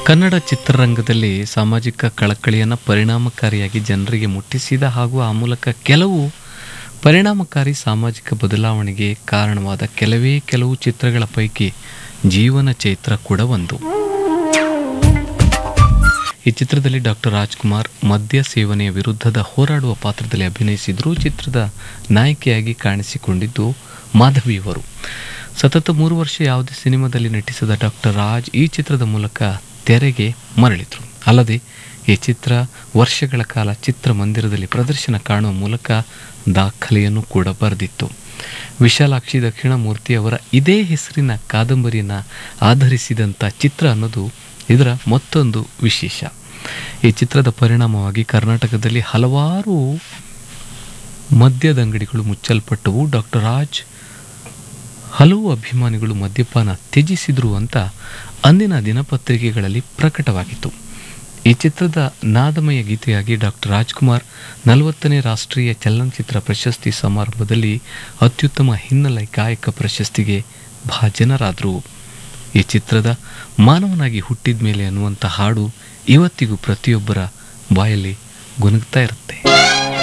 ಕನ್ನಡ ಚಿತ್ರರಂಗದಲ್ಲಿ ಸಾಮಾಜಿಕ ಕಳಕಳಿಯನ್ನು ಪರಿಣಾಮಕಾರಿಯಾಗಿ ಜನರಿಗೆ ಮುಟ್ಟಿಸಿದ ಹಾಗೂ ಆ ಮೂಲಕ ಕೆಲವು ಪರಿಣಾಮಕಾರಿ ಸಾಮಾಜಿಕ ಬದಲಾವಣೆಗೆ ಕಾರಣವಾದ ಕೆಲವೇ ಕೆಲವು ಚಿತ್ರಗಳ ಪೈಕಿ ಜೀವನ ಚೈತ್ರ ಕೂಡ ಒಂದು ಈ ಚಿತ್ರದಲ್ಲಿ ಡಾಕ್ಟರ್ ರಾಜ್ಕುಮಾರ್ ಮದ್ಯ ಸೇವನೆಯ ವಿರುದ್ಧದ ಹೋರಾಡುವ ಪಾತ್ರದಲ್ಲಿ ಅಭಿನಯಿಸಿದ್ರು ಚಿತ್ರದ ನಾಯಕಿಯಾಗಿ ಕಾಣಿಸಿಕೊಂಡಿದ್ದು ಮಾಧವಿಯವರು ಸತತ ಮೂರು ವರ್ಷ ಯಾವುದೇ ಸಿನಿಮಾದಲ್ಲಿ ನಟಿಸಿದ ಡಾಕ್ಟರ್ ರಾಜ್ ಈ ಚಿತ್ರದ ಮೂಲಕ ತೆರೆಗೆ ಮರಳಿದ್ರು ಅಲ್ಲದೆ ಈ ಚಿತ್ರ ವರ್ಷಗಳ ಕಾಲ ಚಿತ್ರಮಂದಿರದಲ್ಲಿ ಪ್ರದರ್ಶನ ಕಾಣುವ ಮೂಲಕ ದಾಖಲೆಯನ್ನು ಕೂಡ ಬರೆದಿತ್ತು ವಿಶಾಲಾಕ್ಷಿ ದಕ್ಷಿಣಮೂರ್ತಿ ಅವರ ಇದೇ ಹೆಸರಿನ ಕಾದಂಬರಿಯನ್ನು ಆಧರಿಸಿದಂಥ ಚಿತ್ರ ಅನ್ನೋದು ಇದರ ಮತ್ತೊಂದು ವಿಶೇಷ ಈ ಚಿತ್ರದ ಪರಿಣಾಮವಾಗಿ ಕರ್ನಾಟಕದಲ್ಲಿ ಹಲವಾರು ಮದ್ಯದಂಗಡಿಗಳು ಮುಚ್ಚಲ್ಪಟ್ಟವು ಡಾಕ್ಟರ್ ರಾಜ್ ಹಲವು ಅಭಿಮಾನಿಗಳು ಮದ್ಯಪಾನ ತ್ಯಜಿಸಿದ್ರು ಅಂತ ಅಂದಿನ ದಿನಪತ್ರಿಕೆಗಳಲ್ಲಿ ಪ್ರಕಟವಾಗಿತ್ತು ಈ ಚಿತ್ರದ ನಾದಮಯ ಗೀತೆಯಾಗಿ ಡಾಕ್ಟರ್ ರಾಜ್ಕುಮಾರ್ ನಲವತ್ತನೇ ರಾಷ್ಟ್ರೀಯ ಚಲನಚಿತ್ರ ಪ್ರಶಸ್ತಿ ಸಮಾರಂಭದಲ್ಲಿ ಅತ್ಯುತ್ತಮ ಹಿನ್ನೆಲೆ ಗಾಯಕ ಪ್ರಶಸ್ತಿಗೆ ಭಾಜನರಾದರು ಈ ಚಿತ್ರದ ಮಾನವನಾಗಿ ಹುಟ್ಟಿದ ಮೇಲೆ ಅನ್ನುವಂಥ ಹಾಡು ಇವತ್ತಿಗೂ ಪ್ರತಿಯೊಬ್ಬರ ಬಾಯಲ್ಲಿ ಗುನುಗ್ತಾ ಇರುತ್ತೆ